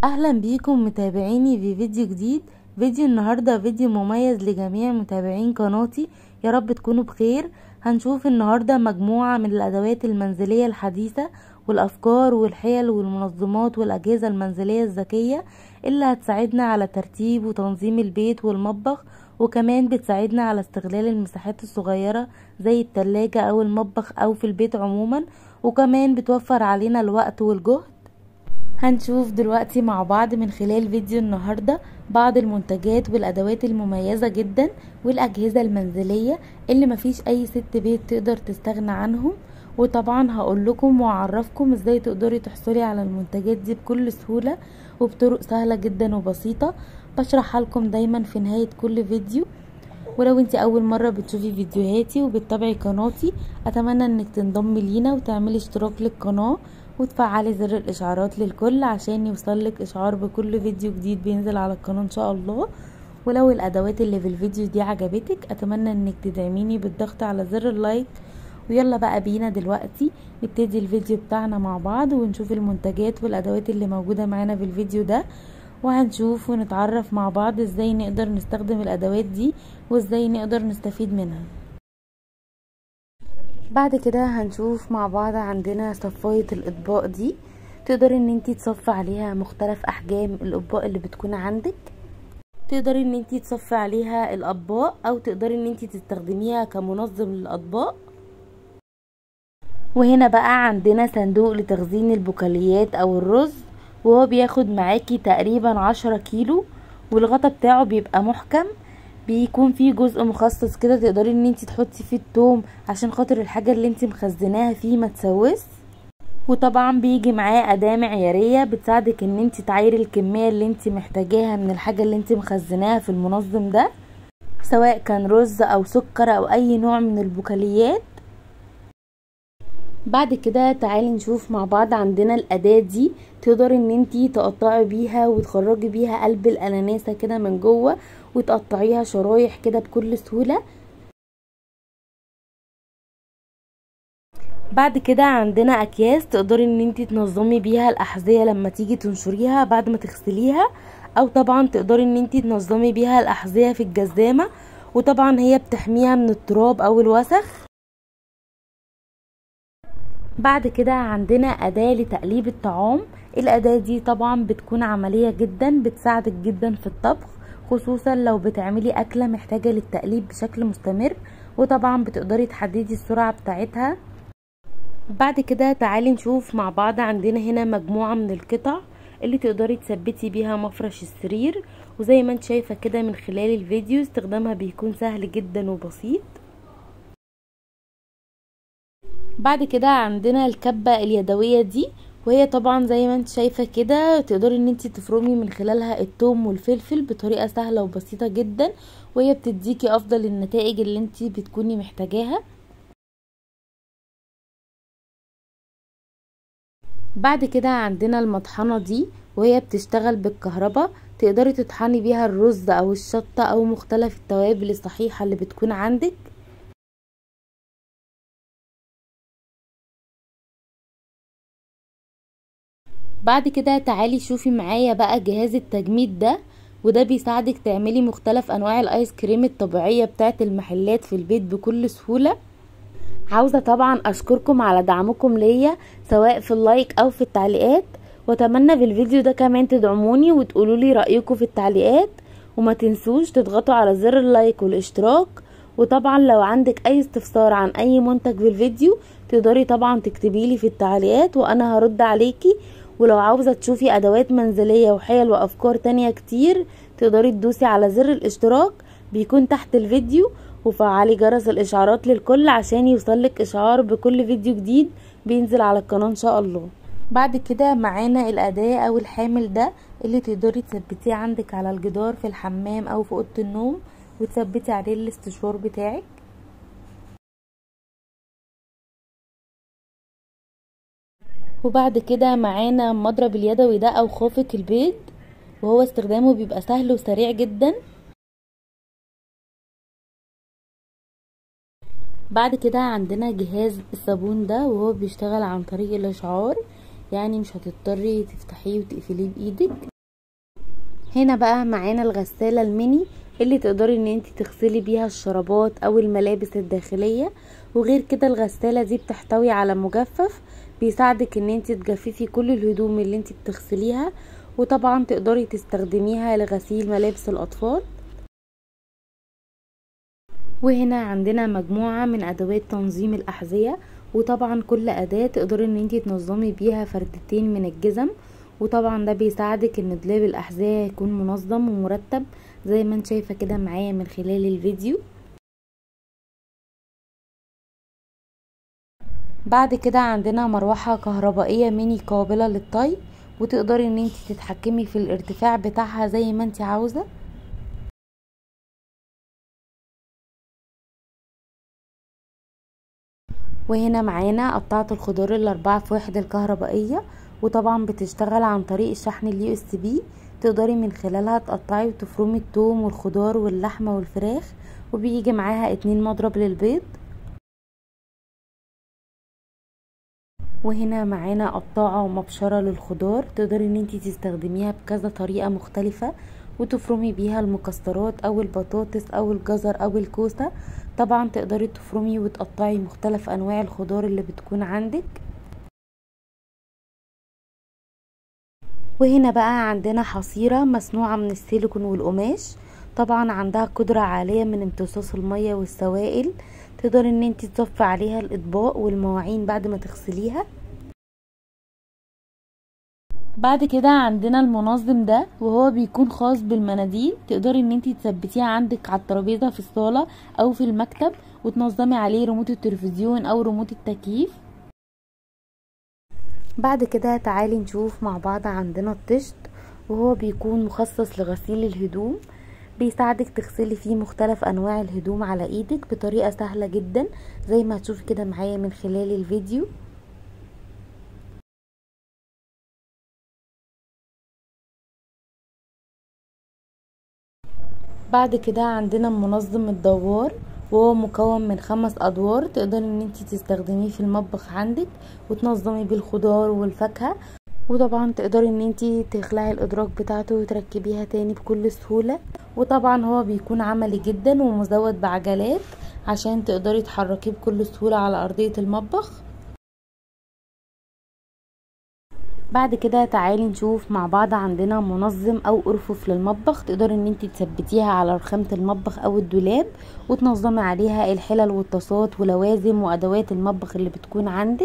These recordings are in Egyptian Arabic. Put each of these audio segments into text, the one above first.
اهلا بيكم متابعيني في فيديو جديد فيديو النهاردة فيديو مميز لجميع متابعين قناتي يا رب تكونوا بخير هنشوف النهاردة مجموعة من الادوات المنزلية الحديثة والافكار والحيل والمنظمات والاجهزة المنزلية الذكية اللي هتساعدنا على ترتيب وتنظيم البيت والمطبخ وكمان بتساعدنا على استغلال المساحات الصغيرة زي التلاجة او المطبخ او في البيت عموما وكمان بتوفر علينا الوقت والجهد هنشوف دلوقتي مع بعض من خلال فيديو النهاردة بعض المنتجات والأدوات المميزة جدا والأجهزة المنزلية اللي مفيش أي ست بيت تقدر تستغنى عنهم وطبعا هقول لكم واعرفكم ازاي تقدري تحصلي على المنتجات دي بكل سهولة وبطرق سهلة جدا وبسيطة بشرحها لكم دايما في نهاية كل فيديو ولو انت اول مرة بتشوفي فيديوهاتي وبتتابعي قناتي اتمنى انك تنضمي لينا وتعملي اشتراك للقناة وتفعلي زر الاشعارات للكل عشان يوصلك اشعار بكل فيديو جديد بينزل على القناة ان شاء الله ولو الادوات اللي في الفيديو دي عجبتك اتمنى انك تدعميني بالضغط على زر اللايك ويلا بقى بينا دلوقتي نبتدي الفيديو بتاعنا مع بعض ونشوف المنتجات والادوات اللي موجودة معانا في الفيديو ده وهنشوف ونتعرف مع بعض ازاي نقدر نستخدم الادوات دي وازاي نقدر نستفيد منها بعد كده هنشوف مع بعض عندنا صفاية الاطباق دي تقدري ان انتي تصفي عليها مختلف احجام الاطباق اللي بتكون عندك تقدري ان انتي تصفي عليها الاطباق او تقدري ان انتي تستخدميها كمنظم للاطباق وهنا بقى عندنا صندوق لتخزين البقاليات او الرز وهو بياخد معاكي تقريبا عشرة كيلو والغطا بتاعه بيبقى محكم بيكون فيه جزء مخصص كده تقدري ان انت تحطي فيه التوم عشان خاطر الحاجة اللي انت مخزناها فيه ما تسوس وطبعا بيجي معاه اداة معيارية بتساعدك ان انت تعايري الكمية اللي انت محتاجاها من الحاجة اللي انت مخزناها في المنظم ده سواء كان رز او سكر او اي نوع من البقاليات بعد كده تعالي نشوف مع بعض عندنا الاداة دي تقدري ان انتي تقطعي بيها وتخرجي بيها قلب الاناناسة كده من جوه وتقطعيها شرايح كده بكل سهولة بعد كده عندنا اكياس تقدري ان انتي تنظمي بيها الاحذية لما تيجي تنشريها بعد ما تغسليها او طبعا تقدري ان انتي تنظمي بيها الاحذية في الجزامة وطبعا هي بتحميها من التراب او الوسخ بعد كده عندنا أداة لتقليب الطعام الأداة دي طبعا بتكون عملية جدا بتساعدك جدا في الطبخ خصوصا لو بتعملي أكلة محتاجة للتقليب بشكل مستمر وطبعا بتقدري تحددي السرعة بتاعتها بعد كده تعالي نشوف مع بعض عندنا هنا مجموعة من القطع اللي تقدري تثبتي بيها مفرش السرير وزي ما انت شايفة كده من خلال الفيديو استخدامها بيكون سهل جدا وبسيط بعد كده عندنا الكبة اليدوية دي وهي طبعا زي ما انت شايفة كده تقدري ان انت تفرمي من خلالها التوم والفلفل بطريقة سهلة وبسيطة جدا وهي بتديكي افضل النتائج اللي انت بتكوني محتاجاها بعد كده عندنا المطحنة دي وهي بتشتغل بالكهرباء تقدري تطحني بيها الرز او الشطة او مختلف التوابل الصحيحة اللي بتكون عندك بعد كده تعالي شوفي معايا بقى جهاز التجميد ده وده بيساعدك تعملي مختلف انواع الايس كريم الطبيعية بتاعه المحلات في البيت بكل سهولة عاوزة طبعا اشكركم على دعمكم ليا سواء في اللايك او في التعليقات واتمنى في الفيديو ده كمان تدعموني وتقولوا لي رأيكم في التعليقات وما تنسوش تضغطوا على زر اللايك والاشتراك وطبعا لو عندك اي استفسار عن اي منتج في الفيديو تقدري طبعا تكتبيلي في التعليقات وانا هرد عليكي ولو عاوزة تشوفي ادوات منزلية وحيل وافكار تانية كتير تقدري تدوسي على زر الاشتراك بيكون تحت الفيديو وفعلي جرس الاشعارات للكل عشان يوصلك اشعار بكل فيديو جديد بينزل على القناة ان شاء الله بعد كده معانا الاداة او الحامل ده اللي تقدري تثبتيه عندك على الجدار في الحمام او في اوضة النوم وتثبتي عليه الاستشوار بتاعك وبعد كده معانا مضرب اليدوي ده او خافق البيض وهو استخدامه بيبقى سهل وسريع جدا بعد كده عندنا جهاز الصابون ده وهو بيشتغل عن طريق الاشعار يعني مش هتضطري تفتحيه وتقفليه بايدك هنا بقى معانا الغسالة الميني اللي تقدري ان انت تغسلي بيها الشرابات او الملابس الداخلية وغير كده الغسالة دي بتحتوي على مجفف بيساعدك ان انت تجففي كل الهدوم اللي انت بتغسليها وطبعا تقدري تستخدميها لغسيل ملابس الاطفال وهنا عندنا مجموعة من ادوات تنظيم الاحذية وطبعا كل اداة تقدري ان انت تنظمي بيها فردتين من الجزم وطبعا ده بيساعدك ان دولاب الاحذية يكون منظم ومرتب زي ما انت شايفة كده معايا من خلال الفيديو بعد كده عندنا مروحة كهربائية ميني قابلة للطي وتقدري ان انت تتحكمي في الارتفاع بتاعها زي ما انت عاوزة وهنا معانا قطعة الخضار الاربعة في واحد الكهربائية وطبعا بتشتغل عن طريق الشحن اليو اس بي تقدري من خلالها تقطعي وتفرمي التوم والخضار واللحمة والفراخ وبيجي معاها اتنين مضرب للبيض وهنا معانا قطاعة ومبشرة للخضار تقدري ان انتي تستخدميها بكذا طريقة مختلفة وتفرمي بيها المكسرات او البطاطس او الجزر او الكوسة طبعا تقدري تفرمي وتقطعي مختلف انواع الخضار اللي بتكون عندك وهنا بقى عندنا حصيرة مصنوعة من السيليكون والقماش طبعا عندها قدرة عالية من امتصاص المية والسوائل تقدر ان انت تصفي عليها الاطباق والمواعين بعد ما تغسليها بعد كده عندنا المنظم ده وهو بيكون خاص بالمناديل تقدري ان انت تثبتيها عندك على الترابيزه في الصاله او في المكتب وتنظمي عليه ريموت التلفزيون او ريموت التكييف بعد كده تعالي نشوف مع بعض عندنا الطشت وهو بيكون مخصص لغسيل الهدوم بيساعدك تغسلي فيه مختلف انواع الهدوم على ايدك بطريقة سهلة جدا زي ما هتشوفي كده معايا من خلال الفيديو بعد كده عندنا منظم الدوار وهو مكون من خمس ادوار تقدري ان انت تستخدميه في المطبخ عندك وتنظمي بيه الخضار والفاكهه وطبعا تقدري ان انت تخلعي الادراج بتاعته وتركبيها تاني بكل سهوله وطبعا هو بيكون عملي جدا ومزود بعجلات عشان تقدري تحركيه بكل سهوله على ارضيه المطبخ بعد كده تعالي نشوف مع بعض عندنا منظم او ارفف للمطبخ تقدري ان انت تثبتيها على رخامة المطبخ او الدولاب وتنظمي عليها الحلل والطاسات ولوازم وادوات المطبخ اللي بتكون عندك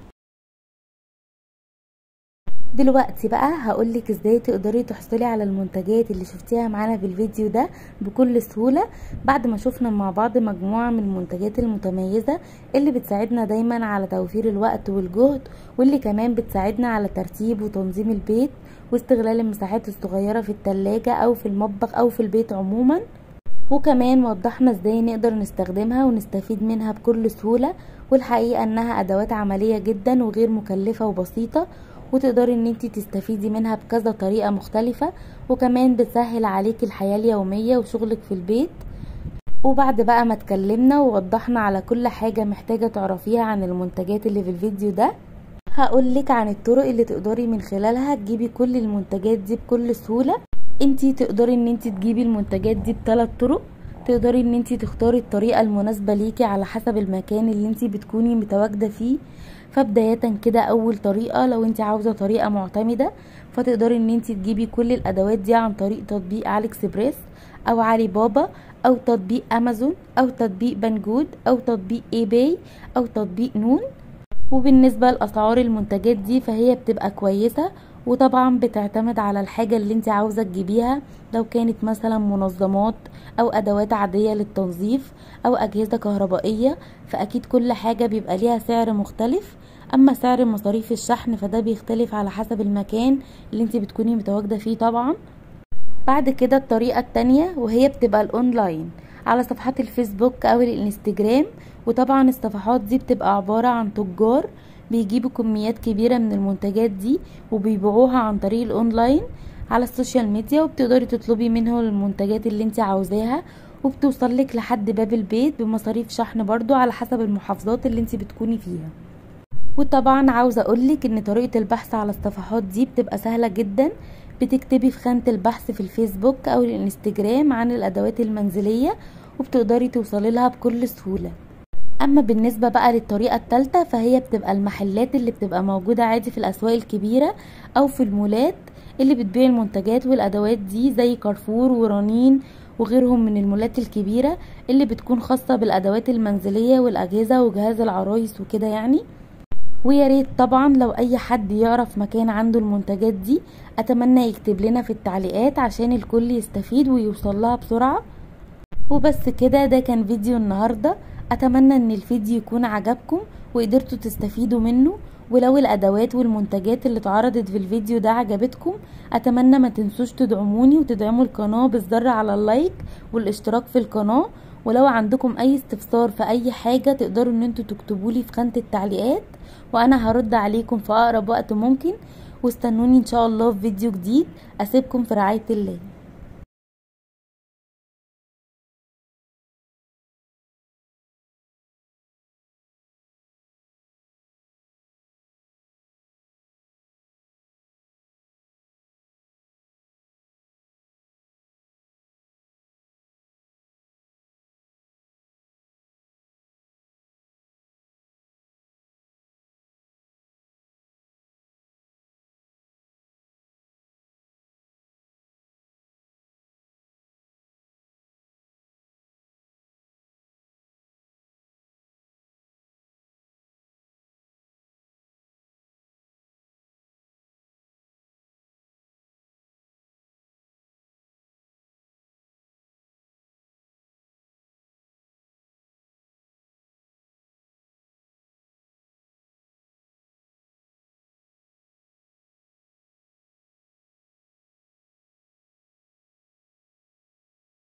دلوقتي بقى هقولك ازاي تقدري تحصلي على المنتجات اللي شفتيها معانا في الفيديو ده بكل سهولة بعد ما شفنا مع بعض مجموعة من المنتجات المتميزة اللي بتساعدنا دايما على توفير الوقت والجهد واللي كمان بتساعدنا على ترتيب وتنظيم البيت واستغلال المساحات الصغيرة في التلاجة او في المطبخ او في البيت عموما وكمان وضحنا ازاي نقدر نستخدمها ونستفيد منها بكل سهولة والحقيقة انها ادوات عملية جدا وغير مكلفة وبسيطة وتقدري ان انت تستفيدي منها بكذا طريقة مختلفة وكمان بتسهل عليك الحياة اليومية وشغلك في البيت وبعد بقى ما اتكلمنا ووضحنا على كل حاجة محتاجة تعرفيها عن المنتجات اللي في الفيديو ده هقولك عن الطرق اللي تقدري من خلالها تجيبي كل المنتجات دي بكل سهولة انتي تقدري ان انتي تجيبي المنتجات دي بثلاث طرق تقدري ان انتي تختاري الطريقة المناسبة ليكي على حسب المكان اللي انتي بتكوني متواجدة فيه فبداية كده اول طريقة لو انت عاوزة طريقة معتمدة فتقدري ان انت تجيبي كل الادوات دي عن طريق تطبيق علي اكسبريس او علي بابا او تطبيق امازون او تطبيق بنجود او تطبيق اي باي او تطبيق نون وبالنسبة لاسعار المنتجات دي فهي بتبقى كويسة وطبعا بتعتمد على الحاجة اللي انت عاوزة تجيبيها لو كانت مثلا منظمات او ادوات عادية للتنظيف او اجهزة كهربائية فاكيد كل حاجة بيبقى ليها سعر مختلف اما سعر مصاريف الشحن فده بيختلف على حسب المكان اللي انت بتكوني متواجدة فيه طبعا بعد كده الطريقة التانية وهي بتبقى الاونلاين على صفحات الفيسبوك او الانستجرام وطبعا الصفحات دي بتبقى عبارة عن تجار بيجيبوا كميات كبيرة من المنتجات دي وبيبيعوها عن طريق الاونلاين على السوشيال ميديا وبتقدري تطلبي منهم المنتجات اللي انت عاوزاها وبتوصلك لحد باب البيت بمصاريف شحن برضو على حسب المحافظات اللي انت بتكوني فيها وطبعا عاوزة اقولك ان طريقة البحث على الصفحات دي بتبقى سهلة جدا بتكتبي في خانة البحث في الفيسبوك او الانستجرام عن الادوات المنزلية وبتقدري توصلي لها بكل سهولة اما بالنسبة بقى للطريقة التالتة فهي بتبقى المحلات اللي بتبقى موجودة عادي في الاسواق الكبيرة او في المولات اللي بتبيع المنتجات والادوات دي زي كارفور ورنين وغيرهم من المولات الكبيرة اللي بتكون خاصة بالادوات المنزلية والاجهزة وجهاز العرايس وكده يعني ويا ريت طبعا لو اي حد يعرف مكان عنده المنتجات دي اتمنى يكتب لنا في التعليقات عشان الكل يستفيد ويوصل لها بسرعة وبس كده ده كان فيديو النهاردة اتمنى ان الفيديو يكون عجبكم وقدرتوا تستفيدوا منه ولو الادوات والمنتجات اللي اتعرضت في الفيديو ده عجبتكم اتمنى ما تنسوش تدعموني وتدعموا القناة بالضغط على اللايك والاشتراك في القناة ولو عندكم اي استفسار في اي حاجة تقدروا ان انتوا تكتبولي في خانة التعليقات وانا هرد عليكم في اقرب وقت ممكن واستنوني ان شاء الله في فيديو جديد اسيبكم في رعاية الله